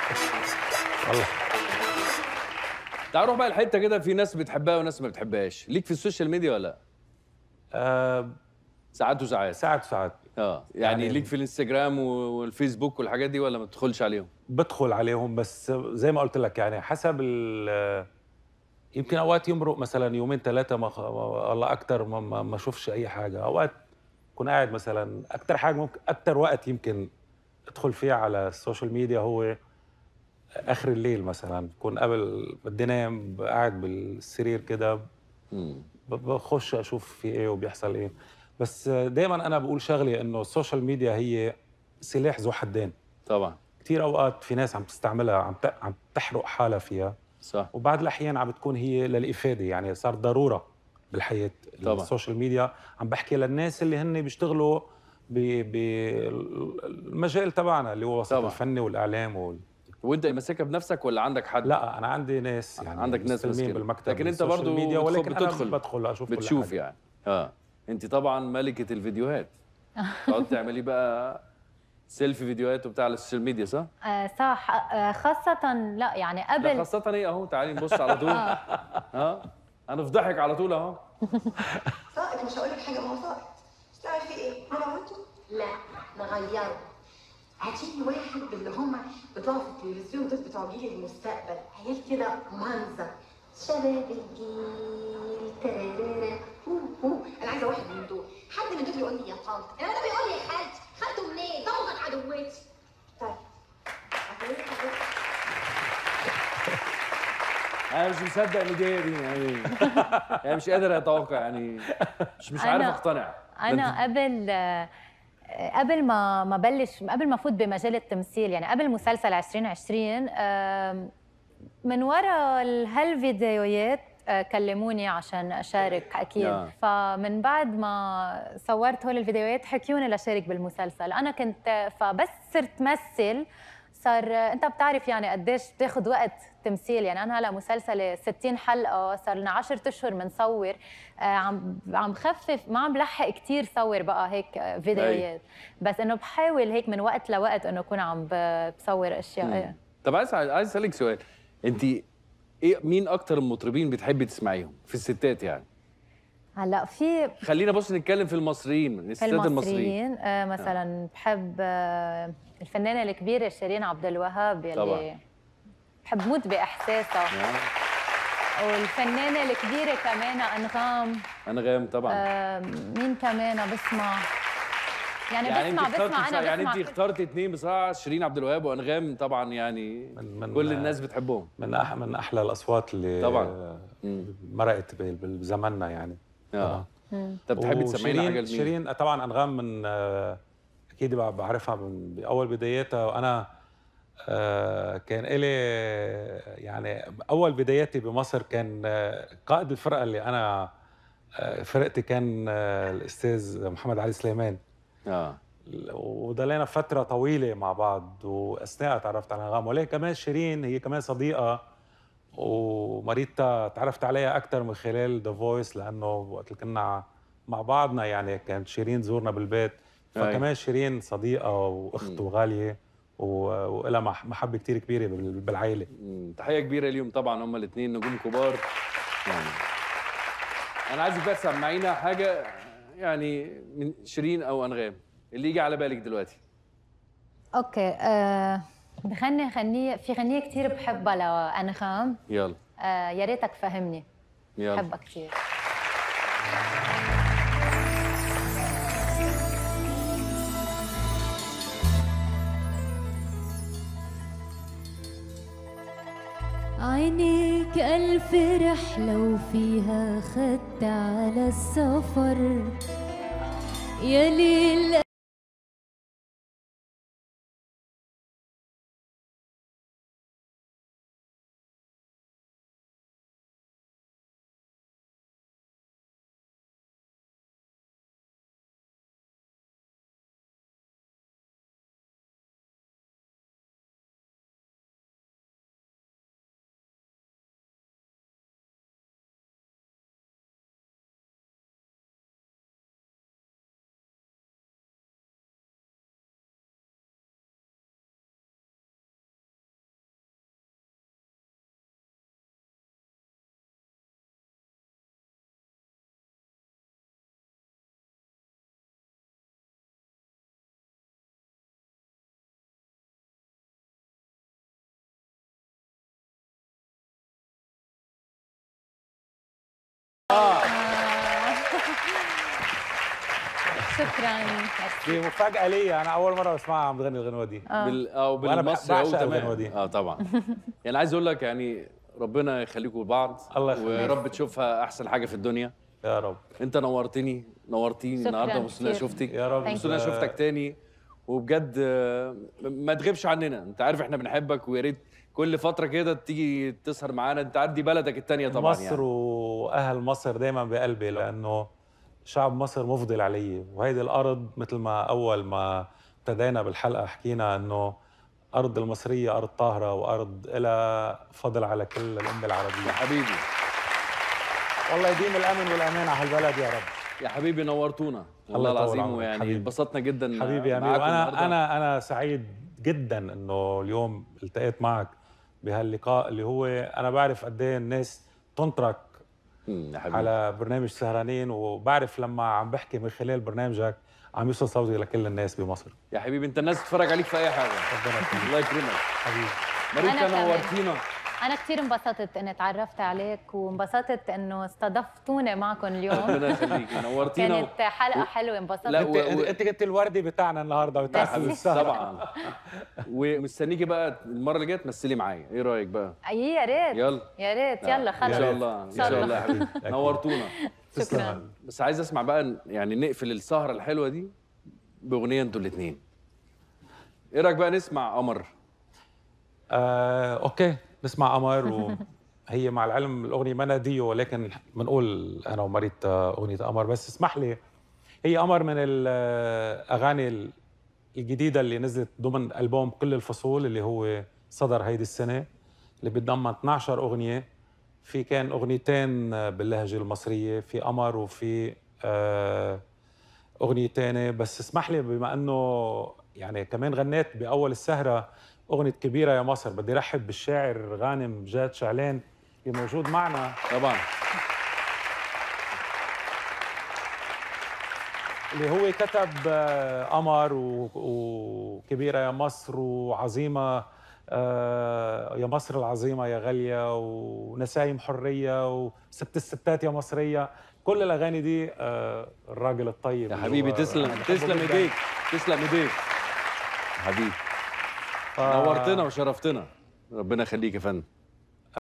والله تعال نروح بقى الحته كده في ناس بتحبها وناس ما بتحبهاش ليك في السوشيال ميديا ولا لا آه ساعات وساعات ساعات وساعات اه يعني, يعني- ليك في الانستجرام و- والفيسبوك والحاجات دي ولا ما بتدخلش عليهم بدخل عليهم بس زي ما قلت لك يعني حسب ال يمكن اوقات يمرق مثلا يومين ثلاثه ما خ- والله اكثر ما, ما, ما اشوفش اي حاجه اوقات كون قاعد مثلا اكثر حاجه ممكن اكثر وقت يمكن ادخل فيه على السوشيال ميديا هو اخر الليل مثلا كون قبل بدي انام قاعد بالسرير كده مم. ب- بخش اشوف في ايه وبيحصل ايه بس دائما انا بقول شغله انه السوشيال ميديا هي سلاح ذو حدين طبعا كثير اوقات في ناس عم تستعملها عم ت- عم تحرق حالها فيها صح وبعض الاحيان عم بتكون هي للافاده يعني صار ضروره بالحياه طبعا. السوشيال ميديا عم بحكي للناس اللي هن بيشتغلوا بالمجال تبعنا اللي هو وسط طبعا. الفني والاعلام وال... وانت ماسكها بنفسك ولا عندك حد لا انا عندي ناس يعني عندك ناس مستلمين ماسكين. بالمكتب لكن انت بالسوشيال برضو ميديا بتدخل- ولكن بتدخل. انا بدخل اشوف كل بتشوف حاجة. يعني اه انت طبعا ملكه الفيديوهات تقعد تعملي بقى سيلفي فيديوهات وبتاع على السوشيال ميديا صح؟ آه صح آه خاصة لا يعني لا قبل خاصة ايه اهو تعالي نبص على طول اه هنفضحك على طول اهو ساقط مش هقول لك حاجه ما هو ساقط تعرف في ايه؟ انا عملته؟ لا نغيره هاتيلي واحد من اللي هم بتوع في التلفزيون دول بتوع جيل المستقبل عيال كده منظر شباب الجيل ترارارا هو هو انا عايزه واحد من دول حد من دول يقول لي يا طنط انا ده بيقول لي يا خالتي خالته منين؟ طبقت عدوتي طيب هتقولي حاجه انا مش مصدق ان دي دي يعني يعني مش قادر اتوقع يعني مش مش عارف أنا- اقتنع انا قبل آه، قبل ما ما بلش قبل ما فوت بمجال التمثيل يعني قبل مسلسل 2020 آم، من وراء ال- هالفيديوهات آه، كلموني عشان اشارك اكيد نعم. فمن بعد ما صورت هول الفيديوهات حكيوني لشارك بالمسلسل انا كنت فبس صرت مثل صار انت بتعرف يعني قديش بتاخذ وقت تمثيل يعني انا هلا مسلسلي 60 حلقه صار لنا 10 اشهر بنصور آه، عم عم خفف ما عم بلحق كثير صور بقى هيك آه، فيديوهات بس انه بحاول هيك من وقت لوقت انه اكون عم ب- بصور اشياء إيه. طب عايز عايز اسالك سؤال انت ايه مين اكتر المطربين بتحبي تسمعيهم في الستات يعني هلا في خلينا بص نتكلم في المصريين في الستات المصريين المصريين آه مثلا بحب آه الفنانه الكبيره شيرين عبد الوهاب يلي طبعاً. بحب موت باحساسها آه، والفنانه الكبيره كمان انغام انغام طبعا آه مين كمان بسمع يعني, يعني بسمع انت اخترتي بسمع انا يعني بسمع انت اخترتي اثنين بصراحه شيرين عبد الوهاب وانغام طبعا يعني من- من- كل الناس بتحبهم من أح من احلى الاصوات اللي طبعا. مم. مرقت بال- بال- بزماننا يعني اه طب بتحبي تسمعينا حاجه وشيرين لمين؟ شيرين طبعا انغام من آه، اكيد بع- بعرفها من باول بداياتها وانا آه، كان إلي يعني اول بداياتي بمصر كان آه، قائد الفرقه اللي انا آه، فرقتي كان آه، الاستاذ محمد علي سليمان اه وضلينا فترة طويلة مع بعض وأثناء تعرفت على أنغام ولكن كمان شيرين هي كمان صديقة وماريتا تعرفت عليها أكثر من خلال ذا فويس لأنه وقت اللي كنا مع بعضنا يعني كانت شيرين تزورنا بالبيت أي. فكمان شيرين صديقة وأخت وغالية و- ولها مح- محبة كتير كبيرة بال- بالعائلة مم، تحيه كبيره ليهم طبعا هم الاثنين نجوم كبار يعني انا عايزك بقى تسمعينا حاجه يعني من شيرين او انغام اللي يجي على بالك دلوقتي اوكي آه بغني غنية في غنية كثير بحبها لأنغام يلا آه يا ريتك فهمني يلا بحبها كثير عينيك ألف رحلة وفيها خدت على السفر يا ليل شكرا ميرسي. دي مفاجاه ليا انا اول مره بسمعها عم بتغني الغنوه دي آه. بال او وأنا بالمصري او بعشق الغنوة تمام دي. اه طبعا يعني عايز اقول لك يعني ربنا يخليكم لبعض الله يخليك. ورب تشوفها احسن حاجه في الدنيا يا رب انت نورتني نورتيني شكراً النهارده مبسوط كتير. شفتك يا رب مبسوط إني شفتك تاني وبجد آه، ما تغيبش عننا انت عارف احنا بنحبك ويا ريت كل فتره كده تيجي تسهر معانا انت عارف دي بلدك التانية طبعا مصر يعني. واهل مصر دايما بقلبي لانه شعب مصر مفضل علي وهيدي الارض مثل ما اول ما ابتدينا بالحلقه حكينا انه ارض المصريه ارض طاهره وارض لها فضل على كل الامه يا العربيه حبيبي والله يديم الامن والامان على هالبلد يا رب يا حبيبي نورتونا والله الله يطول العظيم عمرك، ويعني حبيبي. اتبسطنا جدا حبيبي يا امير معاكم وانا النهاردة. انا انا سعيد جدا انه اليوم التقيت معك بهاللقاء اللي هو انا بعرف قد ايه الناس تنطرك مم، يا حبيبي على برنامج سهرانين وبعرف لما عم بحكي من خلال برنامجك عم يوصل صوتي لكل الناس بمصر يا حبيبي انت الناس تتفرج عليك في اي حاجه ربنا يخليك الله يكرمك حبيبي ماريكا كمان. نورتينا انا كثير انبسطت اني تعرفت عليك وانبسطت انه استضفتوني معكم اليوم ربنا يخليكي نورتينا كانت حلقه حلوه انبسطت لا، انت و- و- انت كنت الوردي بتاعنا النهارده بتاع حبيبي. السهره طبعا ومستنيكي بقى المره اللي جايه تمثلي معايا ايه رايك بقى اي يا ريت يلا يا ريت يلا ان خلص شاء الله ان شاء شاء الله. الله يا حبيبي أكيد. نورتونا شكرا بس عايز اسمع بقى يعني نقفل السهره الحلوه دي باغنيه انتوا الاثنين ايه رايك بقى نسمع قمر آه، اوكي نسمع قمر وهي مع العلم الاغنيه ما ديو ولكن بنقول انا ومريت آه، اغنيه قمر بس اسمح لي هي قمر من الاغاني الجديده اللي نزلت ضمن البوم كل الفصول اللي هو صدر هيدي السنه اللي بتضمن 12 اغنيه في كان اغنيتين باللهجه المصريه في قمر وفي آه، اغنيه تانية بس اسمح لي بما انه يعني كمان غنيت باول السهره اغنيه كبيره يا مصر بدي رحب بالشاعر غانم جاد شعلان اللي موجود معنا طبعا اللي هو كتب آه، قمر و- وكبيره يا مصر وعظيمه آه، يا مصر العظيمه يا غاليه ونسايم حريه وست الستات يا مصريه كل الاغاني دي آه، الراجل الطيب يا اللي حبيبي هو- تسلم أنا بحبه تسلم جداً. ايديك تسلم ايديك حبيبي ف- نورتنا وشرفتنا ربنا يخليك يا فندم